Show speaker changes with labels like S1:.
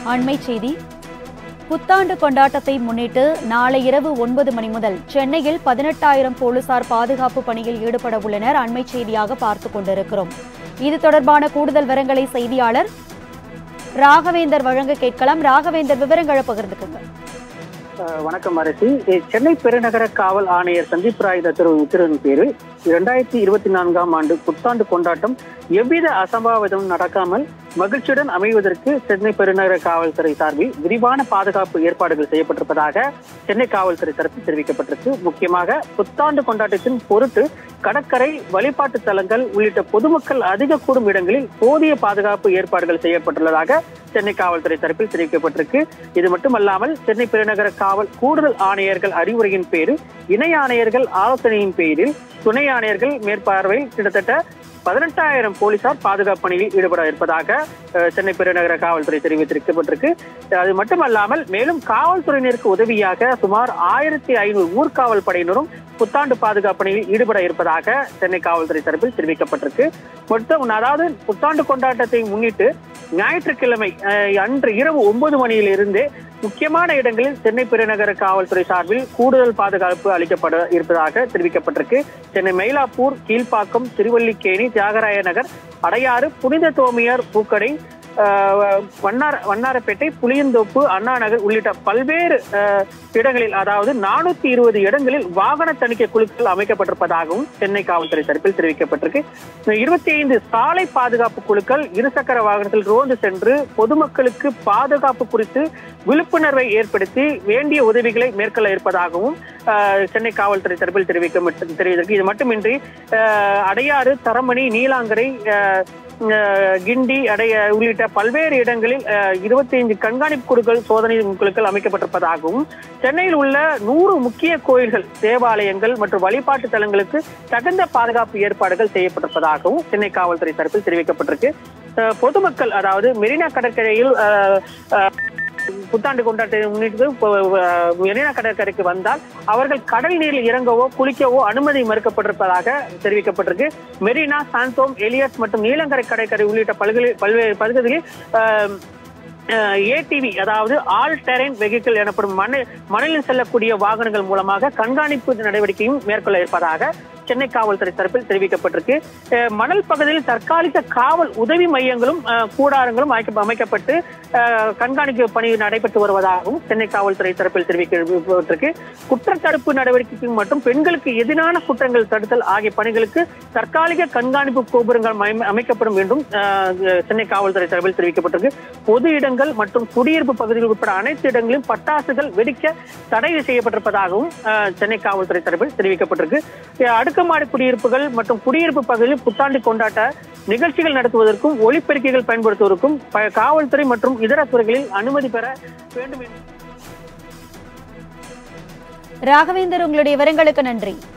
S1: அண்மை செய்தி புத்தாண்டு கொண்டாட்டத்தை முன்னிட்டு நாளை இரவு ஒன்பது மணி முதல் சென்னையில் பதினெட்டாயிரம் போலீசார் பாதுகாப்பு பணியில் ஈடுபட உள்ளனர் அண்மை செய்தியாக பார்த்துக் கொண்டிருக்கிறோம் இது தொடர்பான கூடுதல் விவரங்களை செய்தியாளர் ராகவேந்தர் வழங்க கேட்கலாம் ராகவேந்தர் விவரங்களை பகிர்ந்துக்குங்க
S2: அஹ் வணக்கம் அரசி அஹ் சென்னை பெருநகர காவல் ஆணையர் சந்தீப் ராய் தத்திர உத்தரவின் பேரில் இரண்டாயிரத்தி இருபத்தி நான்காம் ஆண்டு புத்தாண்டு கொண்டாட்டம் எவ்வித அசம்பாவிதமும் நடக்காமல் மகிழ்ச்சியுடன் அமைவதற்கு சென்னை பெருநகர காவல்துறை சார்பில் விரிவான பாதுகாப்பு ஏற்பாடுகள் செய்யப்பட்டிருப்பதாக சென்னை காவல்துறை தரப்பில் தெரிவிக்கப்பட்டிருக்கு முக்கியமாக புத்தாண்டு கொண்டாட்டத்தின் பொருட்டு கடற்கரை வழிபாட்டு தலங்கள் உள்ளிட்ட பொதுமக்கள் அதிக கூடும் இடங்களில் போதிய பாதுகாப்பு ஏற்பாடுகள் செய்யப்பட்டுள்ளதாக சென்னை காவல்துறை தரப்பில் தெரிவிக்கப்பட்டிருக்கு இது மட்டுமல்லாமல் சென்னை பெருநகர காவல் கூடுதல் ஆணையர்கள் அறிவுரையின் பேரில் இணை ஆணையர்கள் ஆலோசனையின் பேரில் துணை ஆணையர்கள் மேற்பார்வையில் கிட்டத்தட்ட பதினெட்டாயிரம் போலீசார் பாதுகாப்பு பணியில் ஈடுபட இருப்பதாக அஹ், சென்னை பெருநகர காவல்துறை தெரிவித்திருக்கப்பட்டிருக்கு அது மட்டுமல்லாமல் மேலும் காவல்துறையினருக்கு உதவியாக சுமார் ஆயிரத்தி ஐநூறு ஊர்காவல் படையினரும் புத்தாண்டு பாதுகாப்பு பணியில் ஈடுபட இருப்பதாக சென்னை காவல்துறை தரப்பில் தெரிவிக்கப்பட்டிருக்கு மொத்தம் அதாவது புத்தாண்டு கொண்டாட்டத்தை முன்னிட்டு ஞாயிற்றுக்கிழமை அஹ், அன்று இரவு ஒன்பது மணியிலிருந்து முக்கியமான இடங்களில் சென்னை பெருநகர காவல்துறை சார்பில் கூடுதல் பாதுகாப்பு அளிக்கப்பட இருப்பதாக தெரிவிக்கப்பட்டிருக்கு சென்னை மயிலாப்பூர் கீழ்ப்பாக்கம் திருவல்லிக்கேணி தியாகராய நகர் அடையாறு புனித தோமியார் பூக்கடை அஹ், வண்ணார வண்ணாரப்பேட்டை புளியந்தோப்பு அண்ணா நகர் உள்ளிட்ட பல்வேறு அஹ், இடங்களில் அதாவது நானூத்தி இருபது இடங்களில் வாகன தணிக்கை குழுக்கள் அமைக்கப்பட்டிருப்பதாகவும் சென்னை காவல்துறை தரப்பில் தெரிவிக்கப்பட்டிருக்கு இருபத்தி ஐந்து சாலை பாதுகாப்பு குழுக்கள் இருசக்கர வாகனத்தில் ரோந்து சென்று பொதுமக்களுக்கு பாதுகாப்பு குறித்து விழிப்புணர்வை ஏற்படுத்தி வேண்டிய உதவிகளை மேற்கொள்ள இருப்பதாகவும் அஹ், சென்னை காவல்துறை தரப்பில் தெரிவிக்க தெரிவித்திருக்கு இது மட்டுமின்றி அஹ், அடையாறு தரமணி நீலாங்கரை அஹ், அஹ், கிண்டி அடைய உள்ளிட்ட பல்வேறு இடங்களில் இருபத்தி ஐந்து கண்காணிப்பு குழுக்கள் சோதனை குழுக்கள் அமைக்கப்பட்டிருப்பதாகவும் சென்னையில் உள்ள நூறு முக்கிய கோயில்கள் தேவாலயங்கள் மற்றும் வழிபாட்டு தலங்களுக்கு தகுந்த பாதுகாப்பு ஏற்பாடுகள் செய்யப்பட்டிருப்பதாகவும் சென்னை காவல்துறை தரப்பில் தெரிவிக்கப்பட்டிருக்கு அஹ், பொதுமக்கள் அதாவது மெரினா கடற்கரையில் அஹ், அஹ், புத்தாண்டு கொண்டாட்டத்தை முன்னிட்டு இப்போ, அஹ், மெரினா கடற்கரைக்கு வந்தால் அவர்கள் கடல் நீரில் இறங்கவோ குளிக்கவோ அனுமதி மறுக்கப்பட்டிருப்பதாக தெரிவிக்கப்பட்டிருக்கு மெரினா சாந்தோம் எலியட் மற்றும் நீலங்கரை கடற்கரை உள்ளிட்ட பல்வேறு பல்வேறு பகுதிகளில் அஹ், ஏடிவி அதாவது ஆல் டெரைன் வெஹிக்கிள் எனப்படும் மணல் மணலில் செல்லக்கூடிய வாகனங்கள் மூலமாக கண்காணிப்பு நடவடிக்கையும் மேற்கொள்ள இருப்பதாக சென்னை காவல்துறை தரப்பில் தெரிவிக்கப்பட்டிருக்கு அஹ் மணல் பகுதியில் தற்காலிக காவல் உதவி மையங்களும் அஹ், கூடாரங்களும் அமைக்க- அமைக்கப்பட்டு அஹ், கண்காணிப்பு பணி நடைபெற்று வருவதாகவும் சென்னை காவல்துறை தரப்பில் தெரிவிக்கப்பட்டிருக்கு குற்றத்தடுப்பு நடவடிக்கைக்கு மற்றும் பெண்களுக்கு எதிரான குற்றங்கள் தடுத்தல் ஆகிய பணிகளுக்கு தற்காலிக கண்காணிப்பு கோபுரங்கள் அமை- அமைக்கப்படும் என்றும் அஹ், சென்னை காவல்துறை தரப்பில் தெரிவிக்கப்பட்டிருக்கு பொது இடங்கள் மற்றும் குடியிருப்பு பகுதிகள் உட்பட அனைத்து இடங்களிலும் பட்டாசுகள் வெடிக்க தடை செய்யப்பட்டிருப்பதாகவும் அஹ், சென்னை காவல்துறை தரப்பில் தெரிவிக்கப்பட்டிருக்கு அஹ், அடுக்குமாடி குடியிருப்புகள் மற்றும் குடியிருப்பு பகுதியில் புத்தாண்டு கொண்டாட்ட நிகழ்ச்சிகள் நடத்துவதற்கும் ஒலிபெருக்கிகள் பயன்படுத்துவதற்கும் ப- காவல்துறை மற்றும் இதர துறைகளில் அனுமதி பெற வேண்டும் என்று
S1: ராகவேந்தர் உங்களுடைய விவரங்களுக்கு நன்றி